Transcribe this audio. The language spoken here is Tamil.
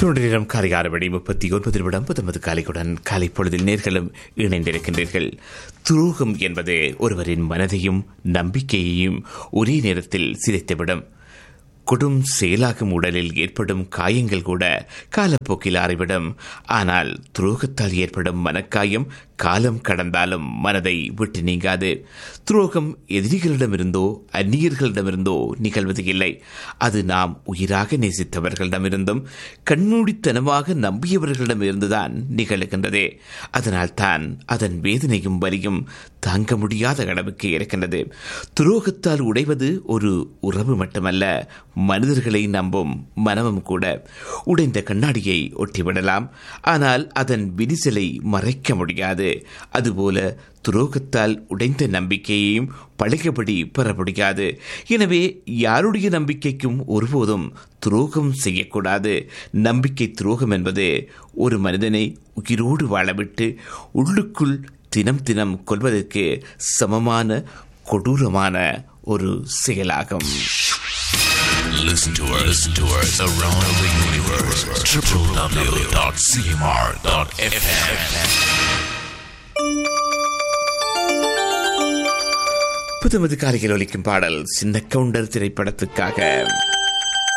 நேரம் காலை ஆறு மணி முப்பத்தி ஒன்பது நிமிடம் பத்தொன்பது காலைக்குடன் காலை பொழுதில் நேர்களும் இணைந்திருக்கின்றீர்கள் துரோகம் என்பது ஒருவரின் மனதையும் நம்பிக்கையையும் ஒரே நேரத்தில் சிதைத்துவிடும் கொடும் செயலாகும் உடலில் ஏற்படும் காயங்கள் கூட காலப்போக்கில் ஆறிவிடும் ஆனால் துரோகத்தால் ஏற்படும் மனக்காயம் காலம் கடந்தாலும் மனதை விட்டு நீங்காது துரோகம் எதிரிகளிடமிருந்தோ அந்நியர்களிடமிருந்தோ நிகழ்வது இல்லை அது நாம் உயிராக நேசித்தவர்களிடமிருந்தும் கண்மூடித்தனமாக நம்பியவர்களிடமிருந்துதான் நிகழுகின்றது அதனால் தான் அதன் வேதனையும் வலியும் தாங்க முடியாத அளவுக்கு இருக்கின்றது துரோகத்தால் உடைவது ஒரு உறவு மட்டுமல்ல மனிதர்களை நம்பும் மனமும் கூட உடைந்த கண்ணாடியை ஒட்டிவிடலாம் ஆனால் அதன் விரிசலை மறைக்க முடியாது அதுபோல துரோகத்தால் உடைந்த நம்பிக்கையையும் பழையபடி பெற முடியாது எனவே யாருடைய நம்பிக்கைக்கும் ஒருபோதும் துரோகம் செய்யக்கூடாது நம்பிக்கை துரோகம் என்பது ஒரு மனிதனை உயிரோடு வாழவிட்டு உள்ளுக்குள் தினம் தினம் கொள்வதற்கு சமமான கொடூரமான ஒரு செயலாகும் Listen to us, listen to us around the universe. www.cmr.fm. புதுமது காலையில் ஒலிக்கும் பாடல் சின்ன கவுண்டர் திரைப்படத்துக்காக